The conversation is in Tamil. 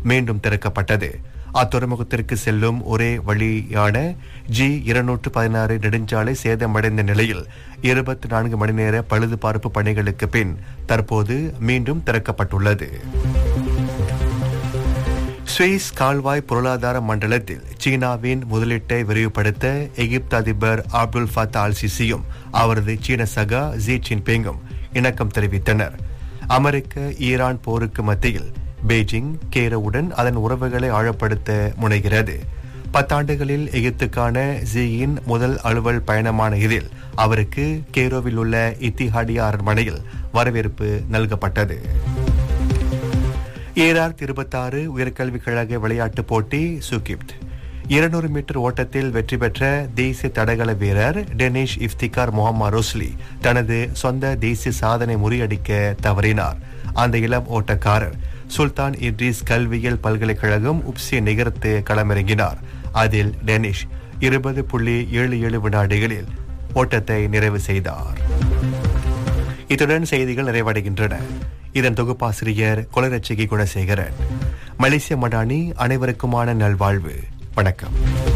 மீண்டும் திறக்கப்பட்டது அத்துறைமுகத்திற்கு செல்லும் ஒரே வழியான ஜி இருநூற்று பதினாறு நெடுஞ்சாலை சேதமடைந்த நிலையில் இருபத்தி நான்கு மணி நேர பழுதுபார்ப்பு பணிகளுக்கு பின் தற்போது மீண்டும் திறக்கப்பட்டுள்ளது சுவிஸ் கால்வாய் பொருளாதார மண்டலத்தில் சீனாவின் முதலீட்டை விரிவுபடுத்த எகிப்து அதிபர் அப்துல் ஃபத்தா அல் சிசியும் அவரது சீன சகா ஜி ஜின்பிங்கும் இணக்கம் தெரிவித்தனர் அமெரிக்க ஈரான் போருக்கு மத்தியில் பெய்ஜிங் கேரோவுடன் அதன் உறவுகளை ஆழப்படுத்த முனைகிறது பத்தாண்டுகளில் எகிப்துக்கான ஜியின் முதல் அலுவல் பயணமான இதில் அவருக்கு கேரோவில் உள்ள இத்திஹாடியா அரண்மனையில் வரவேற்பு நல்கப்பட்டது ஈரார் இருபத்தாறு உயர்கல்விக் கழக விளையாட்டுப் போட்டி சுகிப்த் இருநூறு மீட்டர் ஓட்டத்தில் வெற்றி பெற்ற தேசிய தடகள வீரர் டெனிஷ் இஃப்திகார் முகமது ரோஸ்லி தனது சொந்த தேசிய சாதனை முறியடிக்க தவறினார் அந்த இளம் ஓட்டக்காரர் சுல்தான் இட்ரிஸ் கல்வியியல் பல்கலைக்கழகம் உப்சி நிகர்த்து களமிறங்கினார் அதில் டெனிஷ் இருபது புள்ளி ஏழு ஏழு வினாடிகளில் ஓட்டத்தை நிறைவு செய்தார் இத்துடன் செய்திகள் நிறைவடைகின்றன இதன் தொகுப்பாசிரியர் கொலரட்சிகி குணசேகரன் மலேசிய மடானி அனைவருக்குமான நல்வாழ்வு வணக்கம்